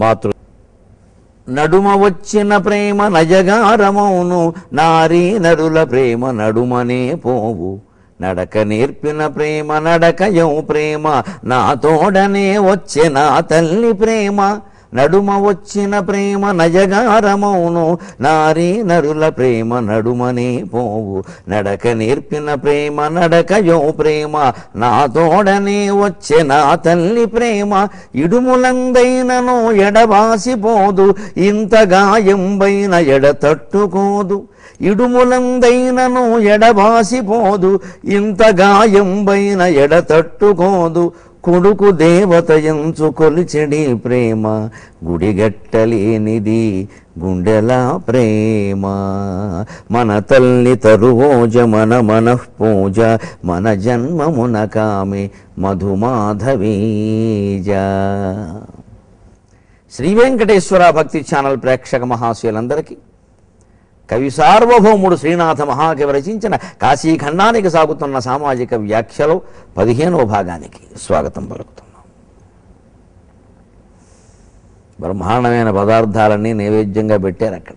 మాతృ నడుమ వచ్చిన ప్రేమ నజగారమౌను నారీ నరుల ప్రేమ నడుమనే పోవు నడక నేర్పిన ప్రేమ నడకయౌ ప్రేమ నా తోడనే వచ్చే నా తల్లి ప్రేమ నడుమ వచ్చిన ప్రేమ నజగారమౌను నారీ నరుల ప్రేమ నడుమనే పోవు నడక నేర్పిన ప్రేమ నడకయో ప్రేమ నా తోడనే వచ్చే నా తల్లి ప్రేమ ఇడుములందైనను ఎడబాసిపోదు ఇంత గాయంబైన ఎడ తట్టుకోదు ఇడుములందైనను ఎడబాసిపోదు ఇంత గాయంబైన ఎడ తట్టుకోదు కొడుకు దేవత ఎంచు కొలిచెడి ప్రేమ గుడిగట్టలేనిది గుండెల ప్రేమ మన తల్లి తరువోజ మన మనఃపూజ మన జన్మమున కామె మధుమాధవీజ శ్రీ వెంకటేశ్వర భక్తి ఛానల్ ప్రేక్షక మహాశయులందరికీ కవి సార్వభౌముడు శ్రీనాథ మహాకవి రచించిన కాశీఖండానికి సాగుతున్న సామాజిక వ్యాఖ్యలో పదిహేనవ భాగానికి స్వాగతం పలుకుతున్నాం బ్రహ్మాండమైన పదార్థాలన్నీ నైవేద్యంగా పెట్టారు అక్కడ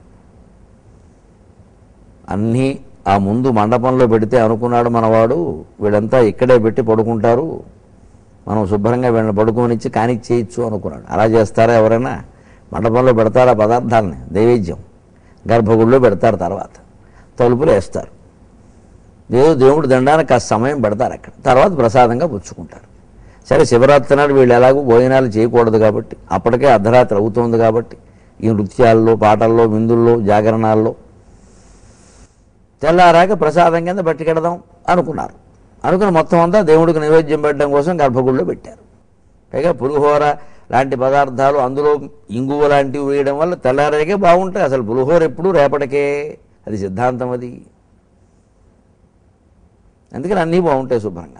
అన్నీ ఆ ముందు మండపంలో పెడితే అనుకున్నాడు మనవాడు వీళ్ళంతా ఇక్కడే పెట్టి పడుకుంటారు మనం శుభ్రంగా వీళ్ళని పడుకోనిచ్చి కానిచ్చి చేయొచ్చు అనుకున్నాడు అలా చేస్తారా ఎవరైనా మండపంలో పెడతారా పదార్థాలని నైవేద్యం గర్భగుడిలో పెడతారు తర్వాత తలుపులు వేస్తారు ఏదో దేవుడు దండానికి కాస్త సమయం పెడతారు అక్కడ తర్వాత ప్రసాదంగా పుచ్చుకుంటారు సరే శివరాత్రి నాడు వీళ్ళు ఎలాగో భోజనాలు చేయకూడదు కాబట్టి అప్పటికే అర్ధరాత్రి అవుతోంది కాబట్టి ఈ నృత్యాల్లో పాటల్లో విందుల్లో జాగరణాల్లో తెల్లారాక ప్రసాదం కింద పట్టుకెడదాం అనుకున్నారు అనుకుని మొత్తం అంతా దేవుడికి నైవేద్యం పెట్టడం కోసం గర్భగుడిలో పెట్టారు పైగా పులిహోర లాంటి పదార్థాలు అందులో ఇంగువ లాంటివి వేయడం వల్ల తెల్లారాకే బాగుంటాయి అసలు పులిహోర ఎప్పుడు రేపటికే అది సిద్ధాంతం అది అందుకని అన్నీ బాగుంటాయి శుభ్రంగా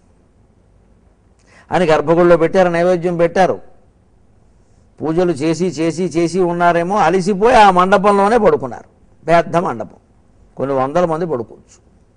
అని గర్భగుడిలో పెట్టారు నైవేద్యం పెట్టారు పూజలు చేసి చేసి చేసి ఉన్నారేమో అలిసిపోయి ఆ మండపంలోనే పడుకున్నారు పెద్ద మండపం కొన్ని వందల మంది పడుకోవచ్చు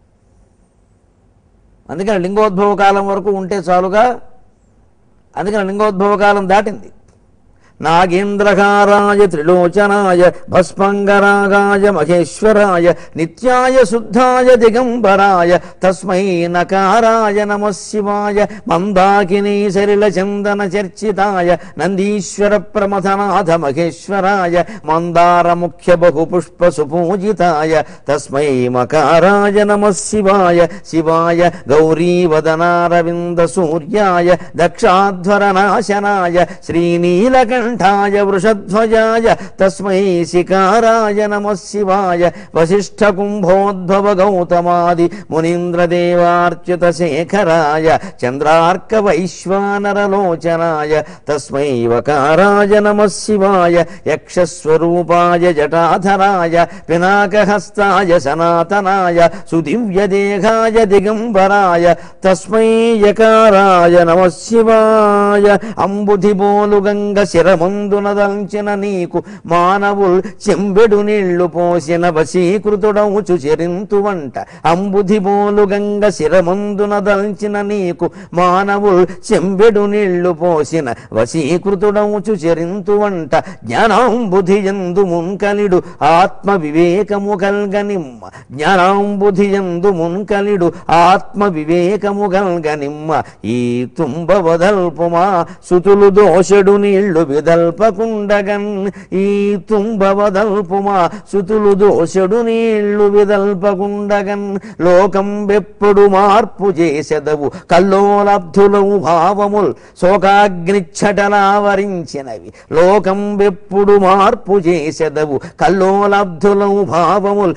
అందుకని లింగోద్భవ కాలం వరకు ఉంటే చాలుగా అందుకని లింగోద్భవ కాలం దాటింది నాగేంద్రకారాయ త్రిలోచనాయ భస్మంగరాగాయ మహేశ్వరాయ నిత్యాయ శుద్ధాయ దిగంబరాయ తస్మై నకారాయ నమ శివాయ మందాకినీ సరిల చందన చర్చితాయ నందీశ్వర ప్రమథనాథ మహేశ్వరాయ మందార ముఖ్య బహుపుష్ప సుపూజితాయ తస్మై మకారాయ నమ శివాయ శివాయ గౌరీవదనారవింద సూర్యాయ దక్షాధ్వర నాశనాయ శ్రీనీలకంఠాయ వృషధ్వజాయ తస్మై శికారాయ నమ శివాయ వశిష్ఠ కుంభోద్భవ గౌతమాది మునీంద్రదేవార్చ్యుత శేఖరాయ చంద్రార్క వైశ్వానరలోచనాయ తస్మై వకారాయ నమ శివాయ యక్షస్వరూపాయ జటాధరాయ పినాకహస్తాయ సనాతనాయ సుదివ్యదేహాయ దిగంబరాయ తస్మై యకారాయ నమ శివాయ అంబుధిబోలు గంగ శిరమందున దంచిన నీకు మానవుల్ చెంబెడు నీళ్లు పోసిన వశీకృతుడవుచు చెరింతు వంట అంబుధిబోలు గంగ శిరమందున దంచిన నీకు మానవుల్ చెంబెడు నీళ్లు పోసిన వశీకృతుడవుచు చెరింతు వంట జ్ఞానాంబుధి ఎందు మున్కలిడు ఆత్మ వివేకము కల్గనిమ్మ జ్ఞానాంబుధి ఎందు మున్కలిడు ఆత్మ వివేకము కల్గనిమ్మ ఈ తుంబ వదల్పుమా సుతులు దోషడు నీళ్లు విదల్పకుండగన్ ఈ తుంబ వదల్పుమా సుతులు దోషడు నీళ్లు విదల్పకుండగన్ లోకం వెప్పుడు మార్పు చేసెదవు కల్లోలబ్ధులవు భావముల్ శోకాగ్నిచ్చటలావరించినవి లోకం వెప్పుడు మార్పు చేసెదవు కల్లోలబ్ధులవు భావముల్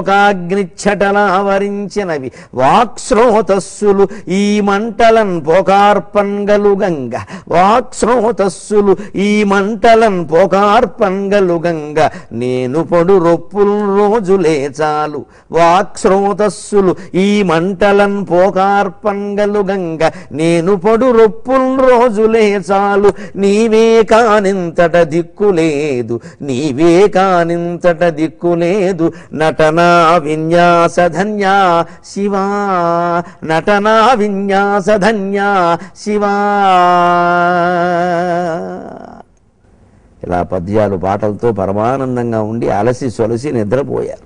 శోకాగ్నిచ్చటలావరించినవి వాక్స్రోతస్సులు ఈ మంటలన్ పోకార్పన్గలు గంగ వాక్స్రోతస్సులు ఈ మంటలన్ పోకార్పన్గలు గంగ నేను పడు రొప్పుల్ రోజులే చాలు వాక్స్రోతస్సులు ఈ మంటలన్ పోకార్పన్గలు గంగ నేను పడు రొప్పుల్ రోజులే చాలు నీవే కానింతట దిక్కులేదు నీవే కానింతట దిక్కులేదు నటనా విన్యాస ధన్యా శివా నటనా విన్యాస. విన్యాసధన్యా శివా ఇలా పద్యాలు పాటలతో పరమానందంగా ఉండి అలసి సొలసి నిద్రపోయారు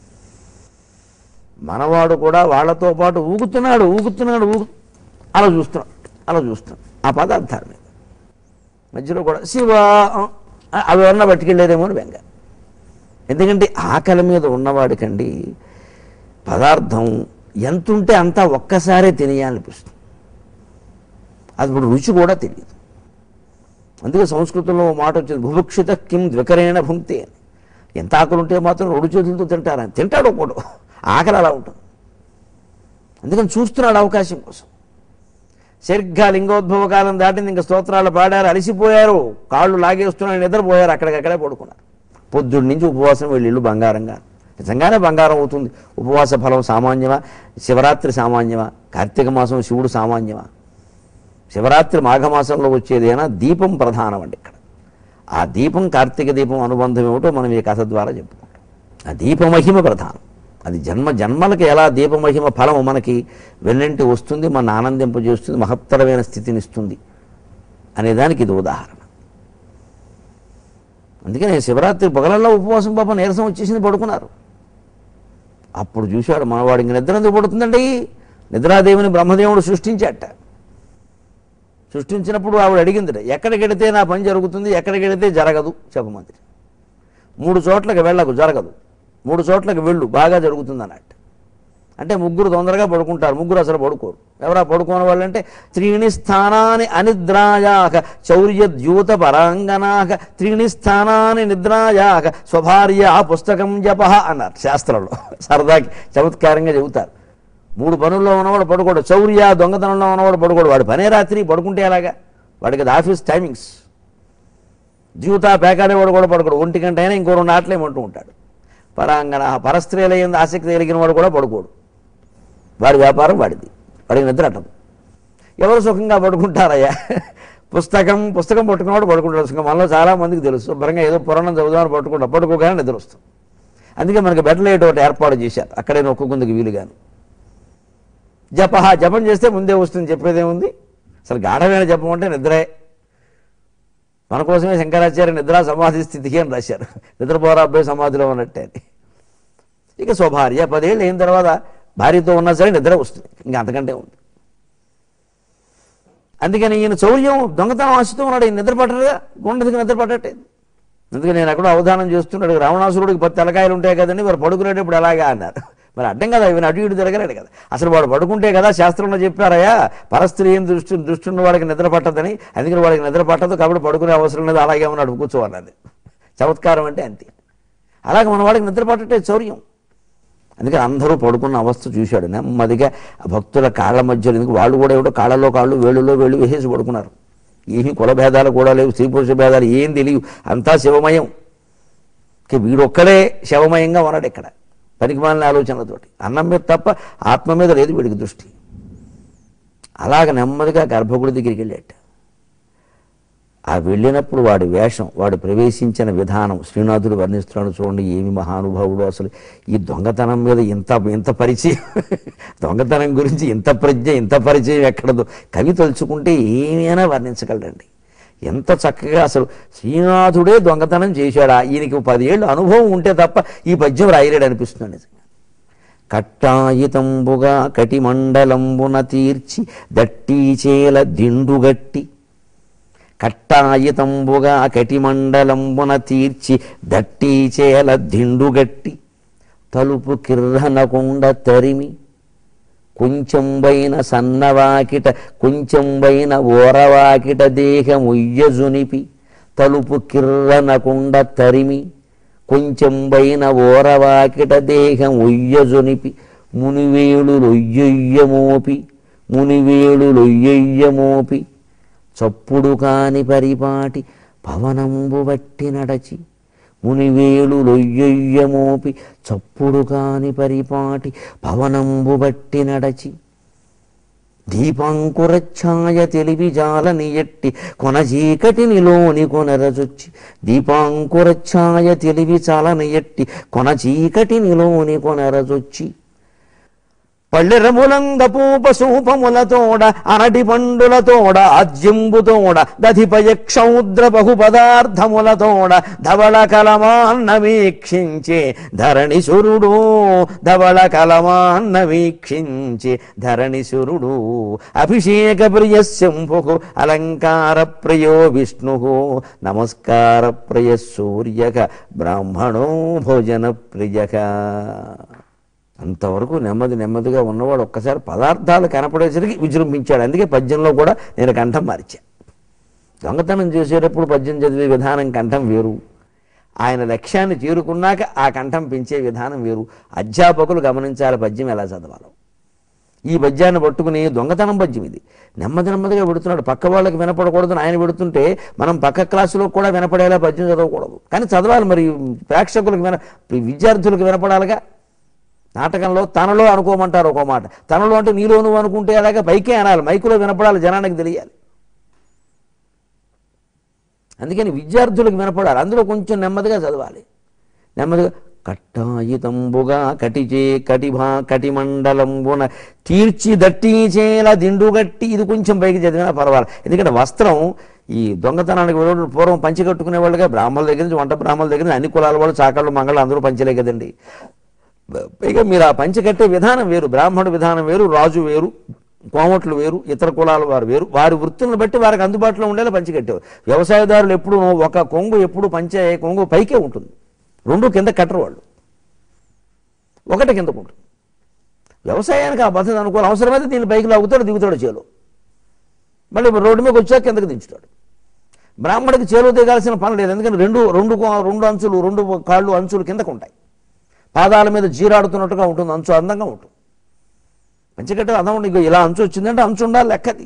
మనవాడు కూడా వాళ్ళతో పాటు ఊగుతున్నాడు ఊగుతున్నాడు ఊగు అలా చూస్తున్నాడు అలా చూస్తున్నాడు ఆ పదార్థాల మీద మధ్యలో కూడా శివ ఆ, అవి ఎవరన్నా పట్టుకెళ్ళారేమో అని బెంగ ఎందుకంటే ఆకలి మీద ఉన్నవాడికండి పదార్థం ఎంత ఉంటే అంతా ఒక్కసారే తినేయాలనిపిస్తుంది అది ఇప్పుడు రుచి కూడా తెలియదు అందుకే సంస్కృతంలో ఓ మాట వచ్చింది భుభుక్షిత కిం ద్వికరేణ భుంక్తే అని ఎంత ఆకలి ఉంటే మాత్రం రెండు చేతులతో తింటారని తింటాడు ఒకడు ఆకలి అలా ఉంటుంది అందుకని చూస్తున్నాడు అవకాశం కోసం సరిగ్గా లింగోద్భవ కాలం దాటింది ఇంకా స్తోత్రాలు పాడారు అలసిపోయారు కాళ్ళు లాగేస్తున్నాడు నిద్రపోయారు అక్కడికక్కడే పడుకున్నారు పొద్దున్న నుంచి ఉపవాసం వీళ్ళు ఇల్లు బంగారంగా నిజంగానే బంగారం అవుతుంది ఉపవాస ఫలం సామాన్యమా శివరాత్రి సామాన్యమా కార్తీక మాసం శివుడు సామాన్యమా శివరాత్రి మాఘమాసంలో వచ్చేదేనా దీపం ప్రధానం అండి ఇక్కడ ఆ దీపం కార్తీక దీపం అనుబంధం ఏమిటో మనం ఈ కథ ద్వారా చెప్పుకుంటాం ఆ దీపమహిమ ప్రధానం అది జన్మ జన్మలకి ఎలా దీపమహిమ ఫలం మనకి వెన్నంటి వస్తుంది మన ఆనందింపజేస్తుంది మహత్తరమైన స్థితిని ఇస్తుంది అనేదానికి ఇది ఉదాహరణ అందుకనే శివరాత్రి పొగలల్లో ఉపవాసం పాప నీరసం వచ్చేసింది పడుకున్నారు అప్పుడు చూశాడు మనవాడు ఇంక నిద్ర ఎందుకు పడుతుందండి నిద్రాదేవిని బ్రహ్మదేవుడు సృష్టించాట సృష్టించినప్పుడు ఆవిడ అడిగింది ఎక్కడికెడితే నా పని జరుగుతుంది ఎక్కడికెడితే జరగదు చెప్పమంది మూడు చోట్లకి వెళ్ళకు జరగదు మూడు చోట్లకి వెళ్ళు బాగా జరుగుతుంది అన్నట్టు అంటే ముగ్గురు తొందరగా పడుకుంటారు ముగ్గురు అసలు పడుకోరు ఎవరా పడుకోని వాళ్ళంటే త్రీణి స్థానాన్ని అనిద్రాయాక చౌర్య ద్యూత పరాంగనాక త్రీణి స్థానాన్ని నిద్రాయాక స్వభార్య పుస్తకం జప అన్నారు శాస్త్రంలో సరదాకి చమత్కారంగా చెబుతారు మూడు పనుల్లో ఉన్నవాడు పడుకోడు చౌర్య దొంగతనంలో ఉన్నవాడు పడుకోడు వాడు పనే రాత్రి పడుకుంటే ఎలాగా వాడికి అది ఆఫీస్ టైమింగ్స్ ద్యూత పేకాడేవాడు కూడా పడుకోడు ఒంటి గంట అయినా ఇంకో రెండు ఆటలేమంటూ ఉంటాడు పరాంగన పరస్త్రీల ఎందు ఆసక్తి కలిగిన వాడు కూడా పడుకోడు వాడి వ్యాపారం వాడిది వాడికి నిద్ర అట్టదు ఎవరు సుఖంగా పడుకుంటారయ్యా పుస్తకం పుస్తకం పట్టుకున్నవాడు పడుకుంటాడు సుఖం మనలో చాలా మందికి తెలుసు శుభ్రంగా ఏదో పురాణం చదువుదామని పట్టుకుంటాం పట్టుకోగానే నిద్ర వస్తుంది అందుకే మనకి బెడ్ లైట్ ఒకటి ఏర్పాటు చేశారు అక్కడే నొక్కుందుకు వీలుగాను జప జపం చేస్తే ముందే వస్తుంది చెప్పేదేముంది అసలు గాఢమైన జపం అంటే నిద్రే మన కోసమే శంకరాచార్య నిద్రా సమాధి స్థితికి అని రాశారు నిద్రపోరా అబ్బాయి సమాధిలో ఉన్నట్టే అని ఇక స్వభార్య పదేళ్ళు అయిన తర్వాత భార్యతో ఉన్నా సరే నిద్ర వస్తుంది ఇంకా అంతకంటే ఉంది అందుకని ఈయన చౌర్యం దొంగతనం ఆశతో ఉన్నాడు ఈయన నిద్ర పట్టరుగా గుండెదికి నిద్ర పట్టట్టే అందుకే నేను ఎక్కడో అవధానం చేస్తున్నాడు రావణాసురుడికి పది తలకాయలు ఉంటాయి కదండి మరి పడుకునేటప్పుడు ఎలాగా అన్నారు మరి అడ్డం కదా ఇవన్నీ అటు ఇటు తిరగలేడు కదా అసలు వాడు పడుకుంటే కదా శాస్త్రంలో చెప్పారయ్యా పరస్త్రీ ఏం దృష్టి దృష్టి ఉన్న వాడికి నిద్ర పట్టదని అందుకని వాడికి నిద్ర పట్టదు కాబట్టి పడుకునే అవసరం లేదు అలాగే ఉన్నాడు కూర్చోవాలన్నది చమత్కారం అంటే అంతే అలాగే మన వాడికి నిద్ర పట్టటే చౌర్యం అందుకని అందరూ పడుకున్న అవస్థ చూశాడు నెమ్మదిగా ఆ భక్తుల కాళ్ళ మధ్యలో ఎందుకు వాళ్ళు కూడా ఏమిటో కాళ్ళలో కాళ్ళు వేళ్ళలో వేళ్ళు వేసేసి పడుకున్నారు ఏమీ కుల భేదాలు కూడా లేవు స్త్రీ పురుష భేదాలు ఏం తెలియవు అంతా శివమయం ఇక వీడొక్కడే శవమయంగా ఉన్నాడు ఇక్కడ పనికిమాలిన ఆలోచనలతోటి అన్నం మీద తప్ప ఆత్మ మీద లేదు వీడికి దృష్టి అలాగ నెమ్మదిగా గర్భగుడి దగ్గరికి వెళ్ళాట ఆ వెళ్ళినప్పుడు వాడి వేషం వాడు ప్రవేశించిన విధానం శ్రీనాథుడు వర్ణిస్తున్నాడు చూడండి ఏమి మహానుభావుడు అసలు ఈ దొంగతనం మీద ఇంత ఇంత పరిచయం దొంగతనం గురించి ఇంత ప్రజ్ఞ ఇంత పరిచయం ఎక్కడదో కవి తలుచుకుంటే ఏమైనా వర్ణించగలడండి ఎంత చక్కగా అసలు శ్రీనాథుడే దొంగతనం చేశాడా ఈయనకి పదేళ్ళు అనుభవం ఉంటే తప్ప ఈ పద్యం రాయలేడు అనిపిస్తుంది నిజంగా కట్టాయితంబుగా కటిమండలంబున తీర్చి దట్టీచేల దిండుగట్టి కట్టాయితంబుగా కటిమండలంబున తీర్చి దట్టీచేల దిండుగట్టి తలుపు కిర్రనకుండ తరిమి కొంచెంబైన సన్నవాకిట కొంచెంబైన ఓరవాకిట దేహముయ్యజునిపి తలుపు కిర్రనకుండ తరిమి కొంచెంబైన ఓరవాకిట దేహం ఉయ్యజునిపి మునివేళులొయ్యొయ్యమోపి మునివేళులొయ్యొయ్యమోపి చప్పుడు కాని పరిపాటి పవనంబు బట్టి నడచి మునివేళులొయ్యొయ్యమోపి చప్పుడు కాని పరిపాటి పవనంబు బట్టి నడచి దీపాంకురఛాయ తెలివి జాలని ఎట్టి కొన చీకటినిలోని కొనరచొచ్చి దీపాంకురఛాయ తెలివి చాలని ఎట్టి కొన చీకటినిలోని కొనరచొచ్చి పళ్ళెరములంద పూప సూపములతోడ అనటి పండులతోడ ఆజ్యంబుతోడ దధిపయక్షౌద్ర బహు పదార్థములతోడ ధవళ కలమాన్న వీక్షించే ధరణి సురుడు ధవళ కలమాన్న వీక్షించే ధరణి సురుడు అభిషేక ప్రియ శంభు అలంకార ప్రియో విష్ణు నమస్కార ప్రియ సూర్యక బ్రాహ్మణో భోజన ప్రియక అంతవరకు నెమ్మది నెమ్మదిగా ఉన్నవాడు ఒక్కసారి పదార్థాలు కనపడేసరికి విజృంభించాడు అందుకే పద్యంలో కూడా నేను కంఠం మార్చా దొంగతనం చేసేటప్పుడు పద్యం చదివే విధానం కంఠం వేరు ఆయన లక్ష్యాన్ని చేరుకున్నాక ఆ కంఠం పెంచే విధానం వేరు అధ్యాపకులు గమనించాలి పద్యం ఎలా చదవాలో ఈ పద్యాన్ని పట్టుకుని దొంగతనం పద్యం ఇది నెమ్మది నెమ్మదిగా పెడుతున్నాడు పక్క వాళ్ళకి వినపడకూడదని ఆయన పెడుతుంటే మనం పక్క క్లాసులో కూడా వినపడేలా పద్యం చదవకూడదు కానీ చదవాలి మరి ప్రేక్షకులకు విన విద్యార్థులకు వినపడాలిగా నాటకంలో తనలో అనుకోమంటారు ఒక మాట తనలో అంటే నీలో నువ్వు అనుకుంటే అలాగే పైకే అనాలి మైకులో వినపడాలి జనానికి తెలియాలి అందుకని విద్యార్థులకు వినపడాలి అందులో కొంచెం నెమ్మదిగా చదవాలి నెమ్మదిగా కట్టాయితంబుగా కటిచే కటిభా కటిమండలంబున తీర్చి దట్టిచేల దిండుగట్టి ఇది కొంచెం పైకి చదివినా పర్వాలేదు ఎందుకంటే వస్త్రం ఈ దొంగతనానికి వెళ్ళిన పూర్వం పంచి కట్టుకునే వాళ్ళుగా బ్రాహ్మణుల దగ్గర నుంచి వంట బ్రాహ్మణుల దగ్గర నుంచి అన్ని కులాల వాళ్ళు చాకళ్ళు మంగళ అందరూ పంచలే కదండి పైగా మీరు ఆ పంచి కట్టే విధానం వేరు బ్రాహ్మణుడు విధానం వేరు రాజు వేరు కోమట్లు వేరు ఇతర కులాల వారు వేరు వారి వృత్తులను బట్టి వారికి అందుబాటులో ఉండేలా పంచి కట్టేవారు వ్యవసాయదారులు ఎప్పుడు ఒక కొంగు ఎప్పుడు పంచే కొంగు పైకే ఉంటుంది రెండు కింద కట్టరు వాళ్ళు ఒకటి కిందకు ఉంటుంది వ్యవసాయానికి ఆ పద్ధతి అనుకోవాలి అవసరమైతే దీన్ని పైకి లాగుతాడు దిగుతాడు చేలో మళ్ళీ రోడ్డు మీదకి వచ్చాక కిందకి దించుతాడు బ్రాహ్మడికి చేలో దిగాల్సిన పని లేదు ఎందుకంటే రెండు రెండు కో- రెండు అంచులు రెండు కాళ్ళు అంచులు కిందకు ఉంటాయి పాదాల మీద జీరాడుతున్నట్టుగా ఉంటుంది అంచు అందంగా ఉంటుంది పంచకట్ట అందం ఉండి ఇగో ఇలా అంచు వచ్చిందంటే అంచు ఉండాలి లెక్కది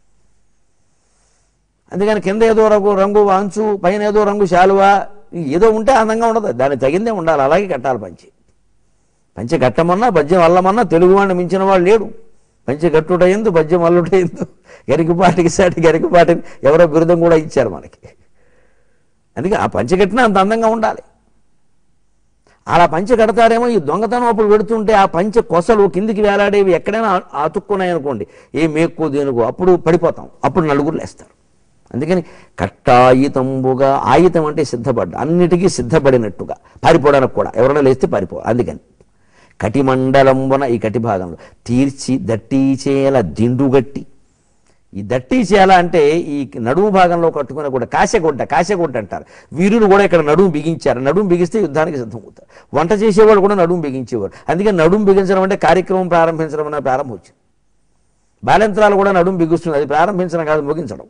అందుకని కింద ఏదో రంగు రంగు అంచు పైన ఏదో రంగు శాలువా ఏదో ఉంటే అందంగా ఉండదు దానికి తగిందే ఉండాలి అలాగే కట్టాలి పంచి పంచి కట్టమన్నా పద్యం అల్లమన్నా తెలుగు వాడిని మించిన వాడు లేడు పంచి కట్టుటయిందు పద్యం అల్లుటయిందు గరికపాటికి సాటి గరికపాటిని ఎవరో బిరుదం కూడా ఇచ్చారు మనకి అందుకే ఆ పంచి కట్టినా అంత అందంగా ఉండాలి అలా పంచె కడతారేమో ఈ దొంగతనం అప్పుడు పెడుతుంటే ఆ పంచె కొసలు కిందికి వేలాడేవి ఎక్కడైనా అతుక్కున్నాయి అనుకోండి ఏ మేక్కు దేనికో అప్పుడు పడిపోతాం అప్పుడు నలుగురు లేస్తారు అందుకని కట్టాయితంబుగా ఆయుతం అంటే సిద్ధపడ్డ అన్నిటికీ సిద్ధపడినట్టుగా పారిపోవడానికి కూడా ఎవరైనా లేస్తే పారిపో అందుకని కటిమండలంబున ఈ కటి భాగంలో తీర్చి దట్టీచేల దిండుగట్టి ఈ దట్టి చేయాల అంటే ఈ నడుము భాగంలో కట్టుకునే కూడా కాశగుడ్డ కాశగుడ్డ అంటారు వీరులు కూడా ఇక్కడ నడుము బిగించారు నడుము బిగిస్తే యుద్ధానికి సిద్ధం అవుతారు వంట చేసేవాళ్ళు కూడా నడుము బిగించేవారు అందుకే నడుము బిగించడం అంటే కార్యక్రమం ప్రారంభించడం అనే ప్రారంభం వచ్చింది బాలయంత్రాలు కూడా నడుము బిగుస్తుంది అది ప్రారంభించడం కాదు ముగించడం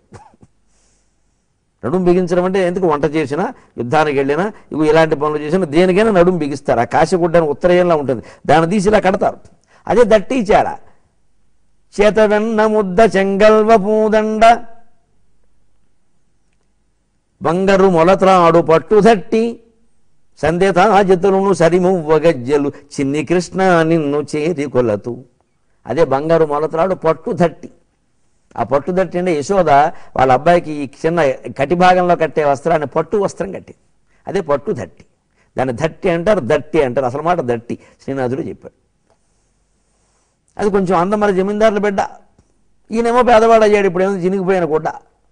నడుము బిగించడం అంటే ఎందుకు వంట చేసినా యుద్ధానికి వెళ్ళినా ఇవి ఇలాంటి పనులు చేసినా దేనికైనా నడుము బిగిస్తారు ఆ కాశగుడ్డని ఉత్తరేయంలో ఉంటుంది దాన్ని తీసి ఇలా కడతారు అదే దట్టి చేల చేతవెన్న ముద్ద చెంగల్వ పూదండ బంగారు మొలత్రాడు పట్టుదట్టి సందేతాజతులను సరిమువ్వ గజ్జలు చిన్ని కృష్ణ నిన్ను చేరి కొలతు అదే బంగారు మొలత్రాడు పట్టుదట్టి ఆ పట్టుదట్టి అంటే యశోద వాళ్ళ అబ్బాయికి ఈ చిన్న కటి భాగంలో కట్టే వస్త్రాన్ని పట్టు వస్త్రం కట్టింది అదే పట్టు దట్టి దాన్ని దట్టి అంటారు దట్టి అంటారు అసలు మాట దట్టి శ్రీనాథుడు చెప్పాడు అది కొంచెం అందమర జమీందారుల బిడ్డ ఈయనేమో పేదవాడు అయ్యాడు ఇప్పుడు ఏమో చినిగిపోయిన గుడ్డ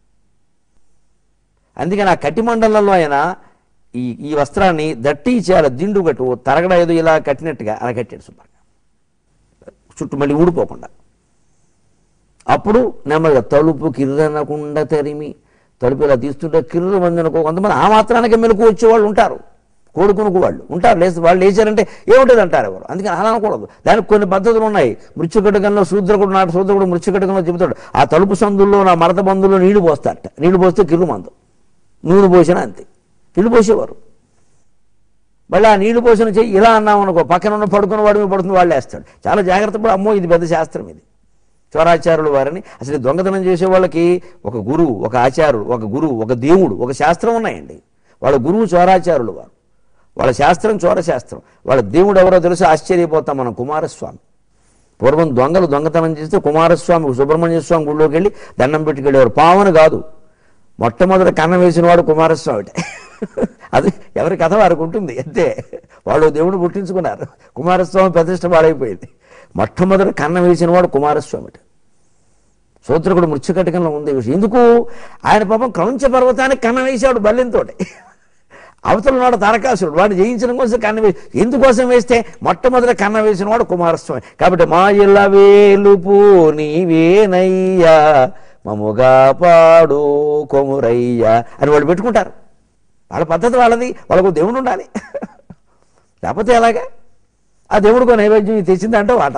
అందుకని ఆ కట్టి మండలంలో ఆయన ఈ ఈ వస్త్రాన్ని దట్టి చేయాలి దిండు కట్టు ఓ తరగడ ఏదో ఇలా కట్టినట్టుగా అలా కట్టాడు శుభ్రంగా చుట్టూ మళ్ళీ ఊడిపోకుండా అప్పుడు నెమ్మదిగా తలుపు కిర్రనకుండా తరిమి తలుపు ఇలా తీస్తుంటే కిర్రు మంది అనుకో కొంతమంది ఆ మాత్రానికి మెలకు వచ్చేవాళ్ళు ఉంటారు కోడుకునుకు వాళ్ళు ఉంటారు లేచి వాళ్ళు లేచారంటే ఏముంటుంది అంటారు ఎవరు అందుకని అలా అనకూడదు దానికి కొన్ని పద్ధతులు ఉన్నాయి మృత్యుకటకంలో శూద్రకుడు నాటి శూద్రకుడు మృత్యుకటకంలో చెబుతాడు ఆ తలుపు సందుల్లో నా మరత బంధుల్లో నీళ్లు పోస్తారట నీళ్లు పోస్తే కిర్రు మందు నూనె పోసినా అంతే నీళ్లు పోసేవారు మళ్ళీ ఆ నీళ్లు పోసిన చెయ్యి ఇలా అన్నాం అనుకో పక్కన ఉన్న పడుకున్న వాడి మీద పడుతుంది వాళ్ళు వేస్తాడు చాలా జాగ్రత్త పడి అమ్మో ఇది పెద్ద శాస్త్రం ఇది చోరాచారులు వారిని అసలు ఈ దొంగతనం చేసే వాళ్ళకి ఒక గురువు ఒక ఆచారుడు ఒక గురువు ఒక దేవుడు ఒక శాస్త్రం ఉన్నాయండి వాళ్ళ గురువు చోరాచారులు వారు వాళ్ళ శాస్త్రం చోర శాస్త్రం వాళ్ళ దేవుడు ఎవరో తెలిసి ఆశ్చర్యపోతాం మనం కుమారస్వామి పూర్వం దొంగలు దొంగతనం చేస్తే కుమారస్వామి సుబ్రహ్మణ్య స్వామి గుళ్ళోకి వెళ్ళి దండం పెట్టుకెళ్ళేవారు పావని కాదు మొట్టమొదటి కన్నం వేసిన వాడు కుమారస్వామిటే అది ఎవరి కథ వారికి ఉంటుంది అంతే వాళ్ళు దేవుడు పుట్టించుకున్నారు కుమారస్వామి ప్రతిష్ట పాడైపోయింది మొట్టమొదటి కన్నం వేసిన వాడు కుమారస్వామిట సూత్రకుడు మృత్యుకటకంలో ఉంది ఈ విషయం ఎందుకు ఆయన పాపం క్రౌంచ పర్వతానికి కన్నం వేశాడు బల్లెంతోటి అవతల నాడు తారకాసురుడు వాడిని జయించడం కోసం కన్నం వేసి ఎందుకోసం వేస్తే మొట్టమొదటి కన్నం వేసిన వాడు కుమారస్వామి కాబట్టి మా ఇళ్ళ వేలుపు నీవేనయ్యా మముగా పాడు కొమురయ్యా అని వాళ్ళు పెట్టుకుంటారు వాళ్ళ పద్ధతి వాళ్ళది వాళ్ళకు దేవుడు ఉండాలి లేకపోతే ఎలాగా ఆ దేవుడికో నైవేద్యం ఇది తెచ్చిందంటే వాట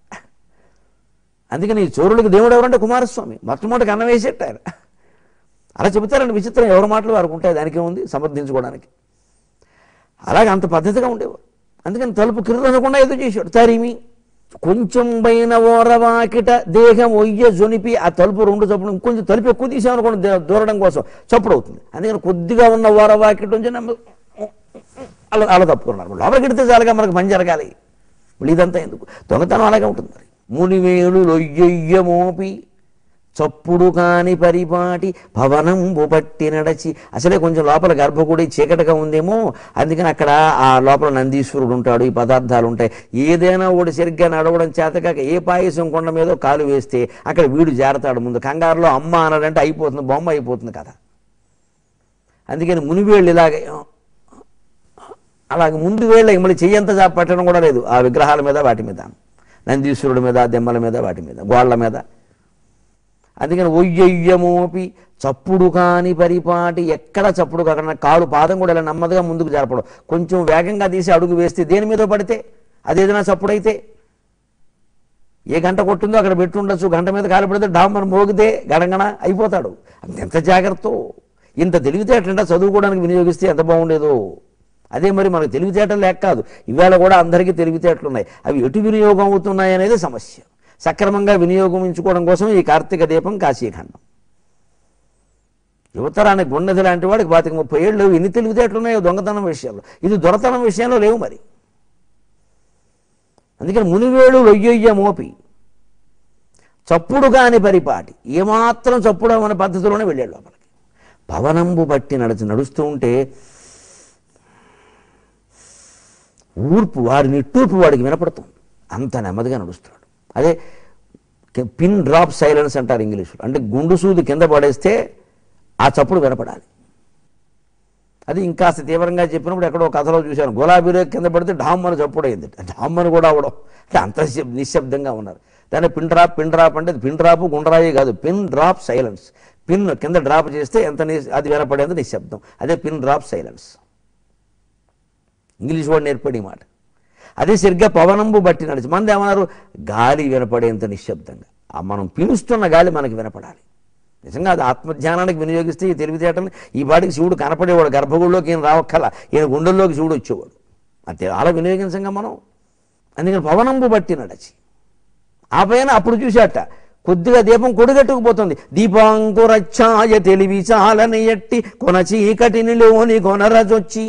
అందుకని ఈ చోరులకు దేవుడు ఎవరంటే కుమారస్వామి మొట్టమొదటి కన్నం వేసేట ఆయన అలా చెబుతారండి విచిత్రం ఎవరి మాటలు వారికి ఉంటాయి దానికి ఉంది సమర్థించుకోవడానికి అలాగే అంత పద్ధతిగా ఉండేవారు అందుకని తలుపు కిర్రనకుండా ఏదో చేశాడు తరిమి కొంచెం పైన ఓరవాకిట దేహం ఒయ్య జొనిపి ఆ తలుపు రెండు చప్పుడు ఇంకొంచెం తలుపు ఎక్కువ తీసామనుకోండి దే- దూరడం కోసం చప్పుడు అవుతుంది అందుకని కొద్దిగా ఉన్న ఓరవాకిట నుంచి నెమ్మ- అలా అలా తప్పుకున్నారు లోపలికి ఎడితే చాలుగా మనకు పని జరగాలి మళ్ళీ ఇదంతా ఎందుకు దొంగతనం అలాగే ఉంటుంది మరి మునివేలు లొయ్యొయ్య మోపి చప్పుడు కాని పరిపాటి భవనంబు పట్టి నడచి అసలే కొంచెం లోపల గర్భగుడి చీకటిగా ఉందేమో అందుకని అక్కడ ఆ లోపల నందీశ్వరుడు ఉంటాడు ఈ పదార్థాలు ఉంటాయి ఏదైనా ఒకటి సరిగ్గా నడవడం చేతకాక ఏ పాయసం కొండ మీదో కాలు వేస్తే అక్కడ వీడు జారతాడు ముందు కంగారులో అమ్మ అన్నాడంటే అయిపోతుంది బొమ్మ అయిపోతుంది కదా అందుకని మునివేళ్ళు ఇలాగే అలాగే ముందు వేళ్ళ మళ్ళీ చెయ్యంత జాబ్ పెట్టడం కూడా లేదు ఆ విగ్రహాల మీద వాటి మీద నందీశ్వరుడి మీద దెమ్మల మీద వాటి మీద గోళ్ళ మీద అందుకని ఒయ్యొయ్యమోపి చప్పుడు కాని పరిపాటి ఎక్కడ చప్పుడు కాకుండా కాలు పాదం కూడా ఇలా నెమ్మదిగా ముందుకు జరపడం కొంచెం వేగంగా తీసి అడుగు వేస్తే దేని మీద పడితే అదేదైనా చప్పుడైతే ఏ గంట కొట్టిందో అక్కడ పెట్టి ఉండొచ్చు గంట మీద కాలు పెడితే డామ్మని మోగితే గడగడ అయిపోతాడు అంత ఎంత జాగ్రత్త ఇంత తెలివితేటంటే చదువుకోవడానికి వినియోగిస్తే ఎంత బాగుండేదో అదే మరి మనకు తెలివితేటలు లేక కాదు ఇవాళ కూడా అందరికీ తెలివితేటలు ఉన్నాయి అవి ఎటు వినియోగం అవుతున్నాయి అనేది సమస్య సక్రమంగా వినియోగించుకోవడం కోసం ఈ కార్తీక దీపం కాశీఖండం యువతరానికి ఉన్నది లాంటి వాడికి పాతిక ముప్పై ఏళ్ళు ఎన్ని తెలివితేటలు ఉన్నాయో దొంగతనం విషయంలో ఇది దొరతనం విషయంలో లేవు మరి అందుకని మునివేడు లొయ్యొయ్య మోపి చప్పుడు కాని పరిపాటి ఏమాత్రం చప్పుడు అనే పద్ధతిలోనే వెళ్ళాడు లోపలికి పవనంబు బట్టి నడిచి నడుస్తూ ఉంటే ఊర్పు వారి నిట్టూర్పు వాడికి వినపడుతుంది అంత నెమ్మదిగా నడుస్తాడు అదే కి- పిన్ డ్రాప్ సైలెన్స్ అంటారు ఇంగ్లీషులో అంటే గుండు సూది కింద పడేస్తే ఆ చప్పుడు వినపడాలి అది ఇంకాస్త తీవ్రంగా చెప్పినప్పుడు ఎక్కడో కథలో చూశాను గులాబీ రేకు కింద పడితే డామ్మని చప్పుడు అయింది డామ్మని కూడా అవడం అంటే అంత నిశ్శబ్- నిశ్శబ్దంగా ఉన్నారు దాన్ని పిన్ డ్రాప్ పిన్ డ్రాప్ అంటే పిన్ డ్రాప్ గుండ్రాయి కాదు పిన్ డ్రాప్ సైలెన్స్ పిన్ కింద డ్రాప్ చేస్తే ఎంత ని- అది వినపడేంత నిశ్శబ్దం అదే పిన్ డ్రాప్ సైలెన్స్ ఇంగ్లీష్ వాడు నేర్పడి మాట అదే సరిగ్గా పవనంబు బట్టి నడిచి మంది ఏమన్నారు గాలి వినపడేంత నిశ్శబ్దంగా ఆ మనం పీలుస్తున్న గాలి మనకి వినపడాలి నిజంగా అది ఆత్మధ్యానానికి వినియోగిస్తే ఈ తెలివితేటలు ఈ పాటికి శివుడు కనపడేవాడు గర్భగుడిలోకి ఈయన రావక్కల ఈయన గుండెల్లోకి శివుడు వచ్చేవాడు అంతే అలా వినియోగించంగా మనం అందుకని పవనంబు బట్టి నడచి ఆ పైన అప్పుడు చూశాట కొద్దిగా దీపం కొడిగట్టుకుపోతుంది దీపాంకురచ్ఛాయ తెలివి చాలని ఎట్టి కొన చీకటిని లోని కొనరజొచ్చి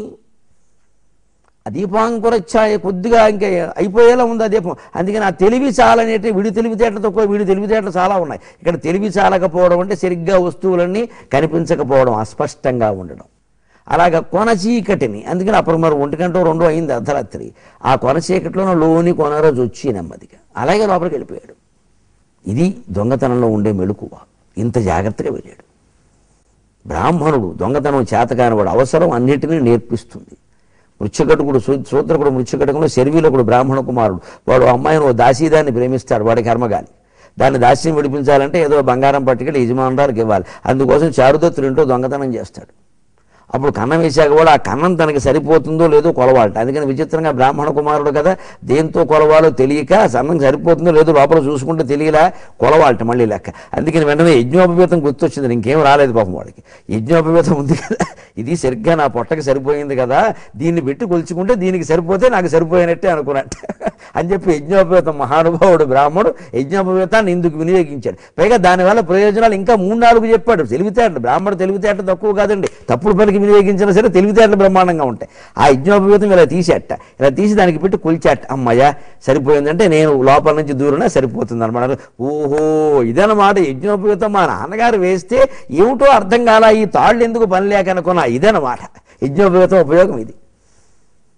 ఆ దీపాంకుర ఛాయ కొద్దిగా ఇంకా అయిపోయేలా ఉంది ఆ దీపం అందుకని ఆ తెలివి చాలనేటి వీడి తెలివితేటలు తక్కువ వీడి తెలివితేటలు చాలా ఉన్నాయి ఇక్కడ తెలివి చాలకపోవడం అంటే సరిగ్గా వస్తువులన్నీ కనిపించకపోవడం అస్పష్టంగా ఉండడం అలాగ కొన చీకటిని అందుకని అప్పుడు మరి ఒంటి గంట రెండు అయింది అర్ధరాత్రి ఆ కొన చీకటిలోనే లోని కొనరోజు వచ్చి నెమ్మదిగా అలాగే లోపలికి వెళ్ళిపోయాడు ఇది దొంగతనంలో ఉండే మెళుకువ ఇంత జాగ్రత్తగా వెళ్ళాడు బ్రాహ్మణుడు దొంగతనం చేతకానివాడు అవసరం అన్నిటినీ నేర్పిస్తుంది మృత్యుకటుకుడు శూ- శూద్రకుడు మృత్యుకటకంలో శర్వీలకుడు బ్రాహ్మణ కుమారుడు వాడు ఆ అమ్మాయిని ఓ దాసీదాన్ని ప్రేమిస్తాడు వాడి కర్మగాలి దాన్ని దాస్యం విడిపించాలంటే ఏదో బంగారం పట్టుకెళ్ళి యజమానురాలకు ఇవ్వాలి అందుకోసం చారుదత్తులు ఇంటో దొంగతనం చేస్తాడు అప్పుడు కన్నం వేశాక కూడా ఆ కన్నం తనకి సరిపోతుందో లేదో కొలవాలట అందుకని విచిత్రంగా బ్రాహ్మణ కుమారుడు కదా దేంతో కొలవాలో తెలియక సన్నం సరిపోతుందో లేదో లోపల చూసుకుంటే తెలియలా కొలవాలట మళ్ళీ లెక్క అందుకని వెంటనే యజ్ఞోపవేతం గుర్తొచ్చింది ఇంకేం రాలేదు పాపం వాడికి యజ్ఞోపవేతం ఉంది కదా ఇది సరిగ్గా నా పొట్టకి సరిపోయింది కదా దీన్ని పెట్టి కొలుచుకుంటే దీనికి సరిపోతే నాకు సరిపోయినట్టే అనుకున్నట్టు అని చెప్పి యజ్ఞోపవేతం మహానుభావుడు బ్రాహ్మణుడు యజ్ఞోపవేతాన్ని ఇందుకు వినియోగించాడు పైగా దానివల్ల ప్రయోజనాలు ఇంకా మూడు నాలుగు చెప్పాడు తెలివితేటలు బ్రాహ్మణుడు తెలివితేట తక్కువ కాదండి తప్పుడు పనికి వినియోగించినా సరే తెలివితేటలు బ్రహ్మాండంగా ఉంటాయి ఆ యజ్ఞోపవేతం ఇలా తీసేట ఇలా తీసి దానికి పెట్టి కొలిచాట అమ్మయ్య సరిపోయిందంటే నేను లోపల నుంచి దూరనే సరిపోతుంది అనమాట ఓహో ఇదన్నమాట యజ్ఞోపవేతం మా నాన్నగారు వేస్తే ఏమిటో అర్థం కాల ఈ తాళ్ళు ఎందుకు పని లేక అనుకున్నా ఇదన్నమాట యజ్ఞోపవేతం ఉపయోగం ఇది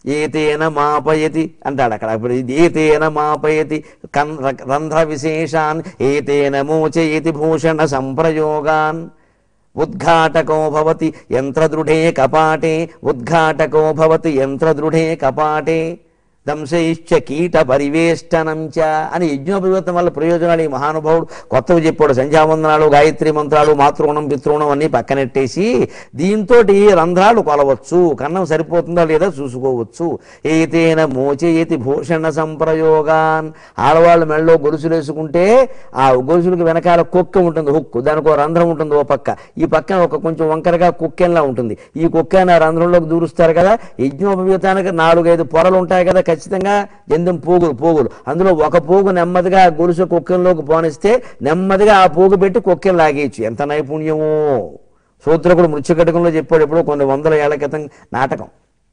ఏతేన మాపయతి అంటాడు అక్కడ అప్పుడు ఇది ఏతేన మాపయతి కన్ ర- రంధ్ర విశేషాన్ ఏతేన మోచయతి భూషణ సంప్రయోగాన్ ఉద్ఘాటకో భవతి యంత్రదృఢే కపాటే ఉద్ఘాటకో భవతి యంత్రదృఢే కపాటే దంశయిశ్చ కీట పరివేష్టనం చ అని యజ్ఞోపవితం వల్ల ప్రయోజనాలు ఈ మహానుభావుడు కొత్తవి చెప్పాడు సంధ్యావందనాలు గాయత్రి మంత్రాలు మాతృగుణం పితృగుణం అన్నీ పక్కనెట్టేసి దీంతో రంధ్రాలు కొలవచ్చు కన్నం సరిపోతుందా లేదా చూసుకోవచ్చు ఏతేన మోచేయతి భూషణ సంప్రయోగాన్ ఆడవాళ్ళ మెళ్ళలో గొలుసులు వేసుకుంటే ఆ గొలుసులకు వెనకాల కుక్క ఉంటుంది హుక్కు దానికి ఒక రంధ్రం ఉంటుంది ఓ పక్క ఈ పక్కన ఒక కొంచెం వంకరగా కుక్కెన్లా ఉంటుంది ఈ కుక్కెన్ ఆ రంధ్రంలోకి దూరుస్తారు కదా యజ్ఞోపవీతానికి నాలుగైదు పొరలు ఉంటాయి కదా ఖచ్చితంగా జందం పోగులు పోగులు అందులో ఒక పోగు నెమ్మదిగా ఆ గొలుసు కుక్కెంలోకి పోనిస్తే నెమ్మదిగా ఆ పోగు పెట్టి కుక్కెన్ లాగేయచ్చు ఎంత నైపుణ్యమో సూత్రకుడు మృత్యుకటకంలో చెప్పాడు ఎప్పుడో కొన్ని వందల ఏళ్ల క్రితం నాటకం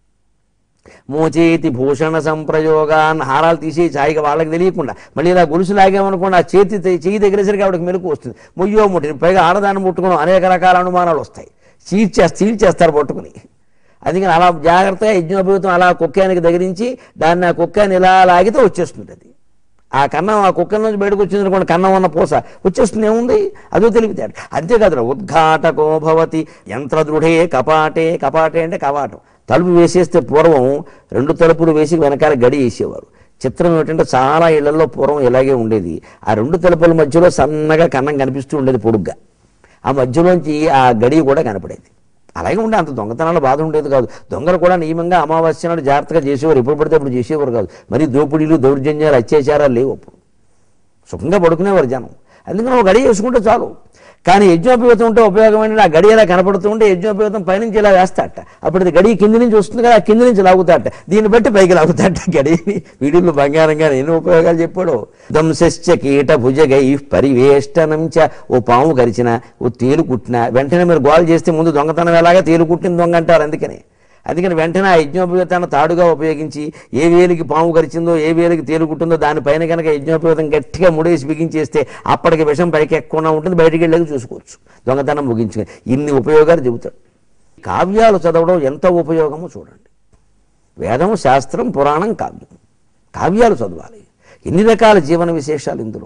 మోచేతి భూషణ సంప్రయోగాన్ హారాలు తీసి చాయిగా వాళ్ళకి తెలియకుండా మళ్ళీ ఇలా గొలుసు లాగామనుకోండి ఆ చేతి చెయ్యి దగ్గరేసరికి ఆవిడకి మెలకు వస్తుంది ముయ్యో ముట్టి పైగా ఆడదాన్ని ముట్టుకుని అనేక రకాల అనుమానాలు వస్తాయి చీల్చే చీల్చేస్తారు పట్టుకుని అందుకని అలా జాగ్రత్తగా యజ్ఞోపయుతం అలా కుక్కానికి దగ్గరించి దాన్ని ఆ కుక్కాన్ని ఇలా లాగితే వచ్చేస్తుంది అది ఆ కన్నం ఆ కుక్కల నుంచి బయటకు వచ్చింది అనుకోండి కన్నం ఉన్న పూస వచ్చేస్తుంది ఏముంది అదో తెలివితేడు అంతేకాదు ఉద్ఘాటకో భవతి యంత్రదృఢే కపాటే కపాటే అంటే కవాటం తలుపు వేసేస్తే పూర్వం రెండు తలుపులు వేసి వెనకాల గడి వేసేవారు చిత్రం ఏమిటంటే చాలా ఇళ్లలో పూర్వం ఇలాగే ఉండేది ఆ రెండు తలుపుల మధ్యలో సన్నగా కన్నం కనిపిస్తూ ఉండేది పొడుగ్గా ఆ మధ్యలోంచి ఆ గడి కూడా కనపడేది అలాగే ఉండే అంత దొంగతనాల బాధ ఉండేది కాదు దొంగలు కూడా నియమంగా అమావాస్య నాడు జాగ్రత్తగా చేసేవారు ఎప్పుడు పడితే అప్పుడు చేసేవారు కాదు మరి దోపిడీలు దౌర్జన్యాలు అత్యాచారాలు లేవు అప్పుడు సుఖంగా పడుకునేవారు జనం అందుకని ఒక గడి వేసుకుంటే చాలు కానీ యజ్ఞోపయోగం ఉంటే ఉపయోగం ఏంటంటే ఆ గడి ఇలా కనపడుతూ ఉంటే యజ్ఞోపయోగం పైనుంచి ఇలా వేస్తాట అప్పుడు ఇది గడి కింది నుంచి వస్తుంది కదా ఆ కింది నుంచి లాగుతాట దీన్ని బట్టి పైకి లాగుతాట గడిని వీడిలో బంగారంగా ఎన్ని ఉపయోగాలు చెప్పాడు దంశశ్చ కీట భుజగై పరివేష్టనం చ ఓ పాము కరిచిన ఓ తేలు కుట్టిన వెంటనే మీరు గోల్ చేస్తే ముందు దొంగతనం ఎలాగా తేలు కుట్టిన దొంగ అంటారు అందుకని అందుకని వెంటనే ఆ యజ్ఞోపవేతాన్ని తాడుగా ఉపయోగించి ఏ వేలికి పాము కరిచిందో ఏ వేలికి తేలుకుంటుందో దానిపైన కనుక యజ్ఞోపవేతం గట్టిగా ముడేసి బిగించేస్తే అప్పటికి విషం పైకి ఎక్కువగా ఉంటుంది బయటికి వెళ్ళాక చూసుకోవచ్చు దొంగతనం ముగించుకొని ఇన్ని ఉపయోగాలు చెబుతాడు కావ్యాలు చదవడం ఎంత ఉపయోగమో చూడండి వేదం శాస్త్రం పురాణం కావ్యం కావ్యాలు చదవాలి ఎన్ని రకాల జీవన విశేషాలు ఇందులో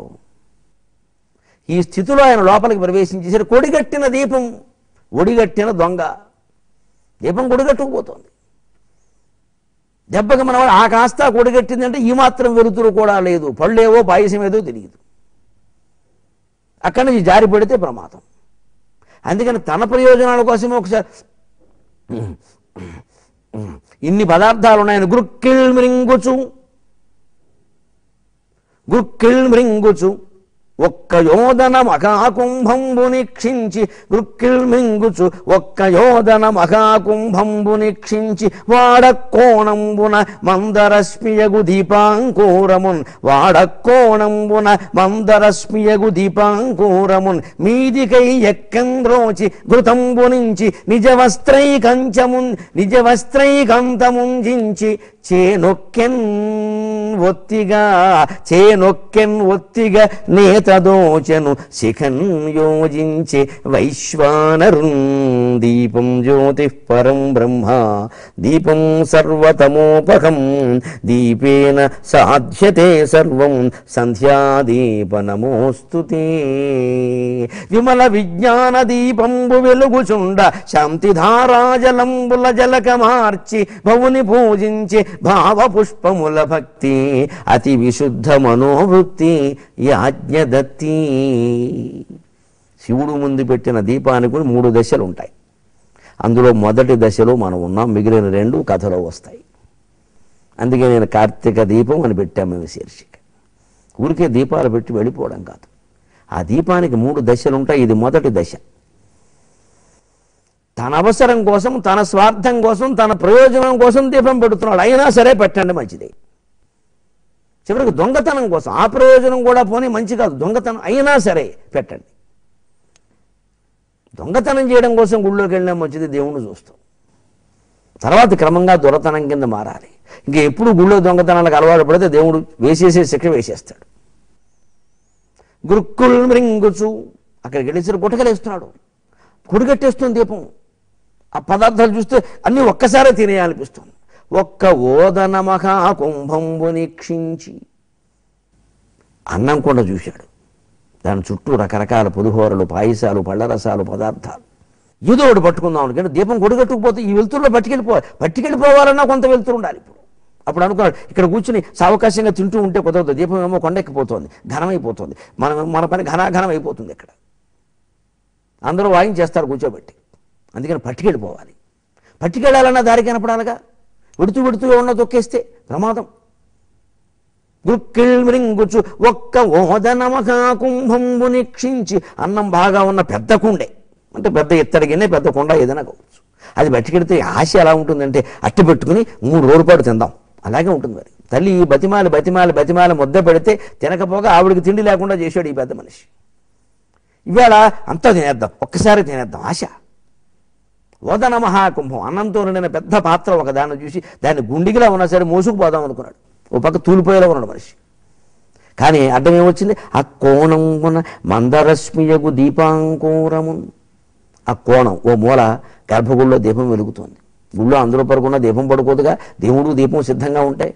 ఈ స్థితిలో ఆయన లోపలికి ప్రవేశించేసరి కొడిగట్టిన దీపం ఒడిగట్టిన దొంగ దీపం కొడిగట్టుకుపోతుంది దెబ్బకి మనవాడు ఆ కాస్త కొడిగట్టిందంటే ఈ మాత్రం వెలుతురు కూడా లేదు పళ్ళేవో పాయసం ఏదో తెలియదు అక్కడి నుంచి జారి పడితే ప్రమాదం అందుకని తన ప్రయోజనాల కోసమే ఒకసారి ఇన్ని పదార్థాలు ఉన్నాయని గురుక్కిల్ మృంగుచు గురుక్కిల్ మృంగుచు ఒక్క యోధన మహాకుంభంబు నిక్షించి గృక్కిల్ మింగుచు ఒక్క యోధన మహాకుంభంబు నిక్షించి వాడకోణంబున మందరస్మియగు దీపాంకూరమున్ వాడకోణంబున మందరస్మియగు దీపాంకూరమున్ మీదికై ఎక్కంద్రోచి ఘృతంబు నుంచి నిజ వస్త్రై కంచమున్ నిజ వస్త్రై కంతముంజించి చేనొక్కెన్ ఒత్తిగా చేనొక్కెన్ ఒత్తిగా నేతదోచను శిఖన్ యోజించే వైశ్వానరున్ దీపం జ్యోతి పరం బ్రహ్మ దీపం సర్వతమోపకం దీపేన సాధ్యతే సర్వం సంధ్యాదీపనమోస్తు విమల విజ్ఞాన దీపంబు వెలుగుచుండ శాంతిధారాజలంబుల జలక మార్చి భవుని పూజించి భావ పుష్పముల భక్తి అతి విశుద్ధ మనోవృత్తి యాజ్ఞదత్తి శివుడు ముందు పెట్టిన దీపానికి కూడా మూడు దశలు ఉంటాయి అందులో మొదటి దశలో మనం ఉన్నాం మిగిలిన రెండు కథలో వస్తాయి అందుకే నేను కార్తీక దీపం అని పెట్టాము మేము శీర్షిక ఊరికే దీపాలు పెట్టి వెళ్ళిపోవడం కాదు ఆ దీపానికి మూడు దశలు ఉంటాయి ఇది మొదటి దశ తన అవసరం కోసం తన స్వార్థం కోసం తన ప్రయోజనం కోసం దీపం పెడుతున్నాడు అయినా సరే పెట్టండి మంచిది చివరికి దొంగతనం కోసం ఆ ప్రయోజనం కూడా పోనీ మంచి కాదు దొంగతనం అయినా సరే పెట్టండి దొంగతనం చేయడం కోసం గుళ్ళోకి వెళ్ళినా మంచిది దేవుణ్ణి చూస్తాం తర్వాత క్రమంగా దొరతనం కింద మారాలి ఇంకా ఎప్పుడు గుళ్ళో దొంగతనాలకు అలవాటు పడితే దేవుడు వేసేసే శిక్ష వేసేస్తాడు గురుక్కుల్ మృంగుచు అక్కడికి వెళ్ళేసరికి గుట్టకలేస్తున్నాడు కుడిగట్టేస్తుంది దీపం ఆ పదార్థాలు చూస్తే అన్నీ ఒక్కసారే తినేయాలనిపిస్తుంది ఒక్క ఓదన మహా కుంభంబు నిక్షించి అన్నం కొండ చూశాడు దాని చుట్టూ రకరకాల పులిహోరలు పాయసాలు పళ్ళరసాలు పదార్థాలు ఏదో ఒకటి పట్టుకుందాం అనుకుంటే దీపం కొడుగట్టుకుపోతే ఈ వెలుతురులో పట్టుకెళ్ళిపోవాలి పట్టుకెళ్ళిపోవాలన్నా కొంత వెలుతురు ఉండాలి ఇప్పుడు అప్పుడు అనుకున్నాడు ఇక్కడ కూర్చుని సావకాశంగా తింటూ ఉంటే కుదరదు దీపం ఏమో కొండెక్కిపోతుంది ఘనమైపోతుంది మన మన పని ఘనాఘనం అయిపోతుంది ఇక్కడ అందరూ వాయించేస్తారు కూర్చోబెట్టి అందుకని పట్టుకెళ్ళిపోవాలి పట్టుకెళ్ళాలన్నా దారి కనపడాలిగా విడుతూ విడుతూ ఉన్న తొక్కేస్తే ప్రమాదం గుక్కిల్ మృంగుచు ఒక్క ఓదనమగా కుంభంబు నిక్షించి అన్నం బాగా ఉన్న పెద్ద కుండే అంటే పెద్ద ఎత్తడి గిన్నె పెద్ద కొండ ఏదైనా కావచ్చు అది పట్టుకెడితే ఆశ ఎలా ఉంటుందంటే అట్టి పెట్టుకుని మూడు రోజుల పాటు తిందాం అలాగే ఉంటుంది మరి తల్లి ఈ బతిమాలి బతిమాలి బతిమాలి ముద్ద పెడితే తినకపోగా ఆవిడికి తిండి లేకుండా చేశాడు ఈ పెద్ద మనిషి ఇవాళ అంతా తినేద్దాం ఒక్కసారి తినేద్దాం ఆశ ఓదన మహాకుంభం అన్నంతో నిండిన పెద్ద పాత్ర ఒక దాన్ని చూసి దాన్ని గుండిగిలా ఉన్నా సరే మోసుకుపోదాం అనుకున్నాడు ఓ పక్క తూలిపోయేలా ఉన్నాడు మనిషి కానీ అడ్డం ఏమొచ్చింది ఆ కోణమున మందరశ్మియగు దీపాంకూరము ఆ కోణం ఓ మూల గర్భగుడిలో దీపం వెలుగుతోంది గుళ్ళో అందరూ పడుకున్న దీపం పడుకోదుగా దేవుడు దీపం సిద్ధంగా ఉంటాయి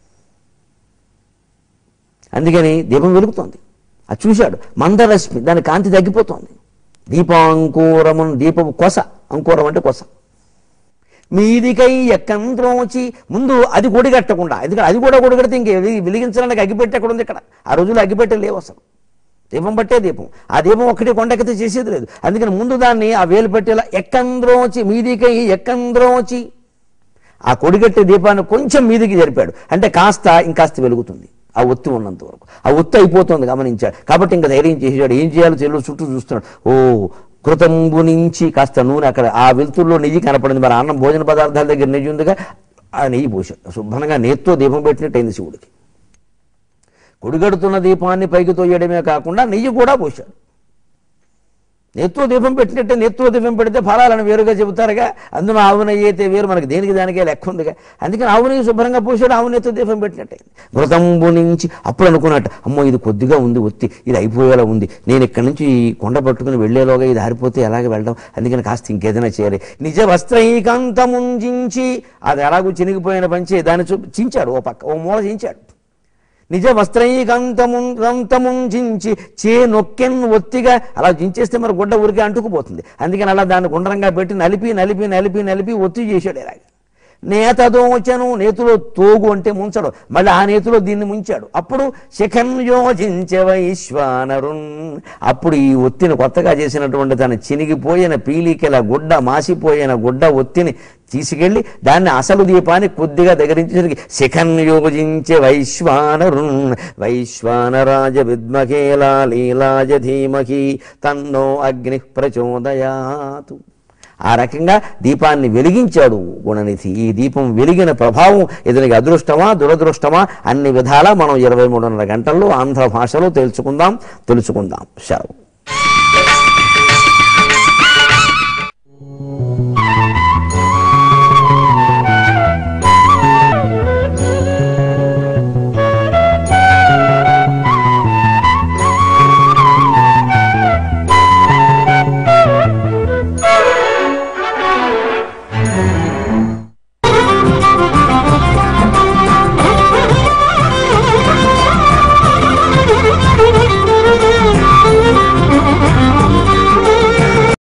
అందుకని దీపం వెలుగుతోంది అది చూశాడు మందరశ్మి దాని కాంతి తగ్గిపోతోంది దీపాంకూరమును దీపము కొస అంకూరం అంటే కొస మీదికై ఎక్కంద్రోచి ముందు అది కొడిగట్టకుండా ఎందుకంటే అది కూడా కొడిగడితే ఇంక వెలిగి- వెలిగించడానికి అగ్గిపెట్టి ఎక్కడ ఉంది ఇక్కడ ఆ రోజుల్లో అగ్గిపెట్టే లేవు అసలు దీపం పట్టే దీపం ఆ దీపం ఒక్కటి కొండెక్కితే చేసేది లేదు అందుకని ముందు దాన్ని ఆ వేలు పెట్టేలా ఎక్కంద్రోచి మీదికై ఎక్కంద్రోచి ఆ కొడిగట్టే దీపాన్ని కొంచెం మీదికి జరిపాడు అంటే కాస్త ఇంకాస్త వెలుగుతుంది ఆ ఒత్తి ఉన్నంత వరకు ఆ ఒత్తి అయిపోతుంది గమనించాడు కాబట్టి ఇంకా ధైర్యం చేసాడు ఏం చేయాలో చెల్లు చుట్టూ చూస్తున్నాడు ఓ కృతంబు నుంచి కాస్త నూనె అక్కడ ఆ వెలుతురులో నెయ్యి కనపడింది మరి అన్నం భోజన పదార్థాల దగ్గర నెయ్యి ఉందిగా ఆ నెయ్యి పోసాడు శుభ్రంగా నేత్తో దీపం పెట్టినట్టయింది శివుడికి కొడిగడుతున్న దీపాన్ని పైకి తోయడమే కాకుండా నెయ్యి కూడా పోశాడు నేత్రో దీపం పెట్టినట్టే నేత్రో దీపం పెడితే ఫలాలను వేరుగా చెబుతారుగా అందులో ఆవు నెయ్యి అయితే వేరు మనకి దేనికి దానికే లెక్క ఉందిగా అందుకని ఆవు నెయ్యి శుభ్రంగా పోసాడు ఆవు నెత్తో దీపం పెట్టినట్టే మృతంబు నుంచి అప్పుడు అనుకున్నట్టు అమ్మో ఇది కొద్దిగా ఉంది ఒత్తి ఇది అయిపోయేలా ఉంది నేను ఇక్కడి నుంచి ఈ కొండ పట్టుకుని వెళ్ళేలోగా ఇది ఆరిపోతే ఎలాగ వెళ్ళడం అందుకని కాస్త ఇంకేదైనా చేయాలి నిజ వస్త్రైకాంతముంజించి అది ఎలాగూ చినిగిపోయిన పంచి దాన్ని చూ చించాడు ఓ పక్క ఓ మూల చించాడు నిజ వస్త్రైకంతముంజించి చే నొక్కెన్ ఒత్తిగా అలా జించేస్తే మరి గుడ్డ ఊరికే అంటుకుపోతుంది అందుకని అలా దాన్ని గుండ్రంగా పెట్టి నలిపి నలిపి నలిపి నలిపి ఒత్తి చేశాడు ఇలాగ నేత దోచను నేతిలో తోగు అంటే ముంచడు మళ్ళీ ఆ నేతిలో దీన్ని ముంచాడు అప్పుడు శిఖన్ యోజించే వైశ్వానరున్ అప్పుడు ఈ ఒత్తిని కొత్తగా చేసినటువంటి తన చినిగిపోయిన పీలికెల గుడ్డ మాసిపోయిన గుడ్డ ఒత్తిని తీసుకెళ్ళి దాన్ని అసలు దీపాన్ని కొద్దిగా దగ్గరించేసరికి శిఖన్ యోజించే వైశ్వానరున్ వైశ్వానరాజ విద్మకేలా లీలాజ ధీమహి తన్నో అగ్ని ప్రచోదయాతు ఆ రకంగా దీపాన్ని వెలిగించాడు గుణనిధి ఈ దీపం వెలిగిన ప్రభావం ఇతనికి అదృష్టమా దురదృష్టమా అన్ని విధాలా మనం ఇరవై మూడున్నర గంటల్లో ఆంధ్ర భాషలో తెలుసుకుందాం తెలుసుకుందాం సెలవు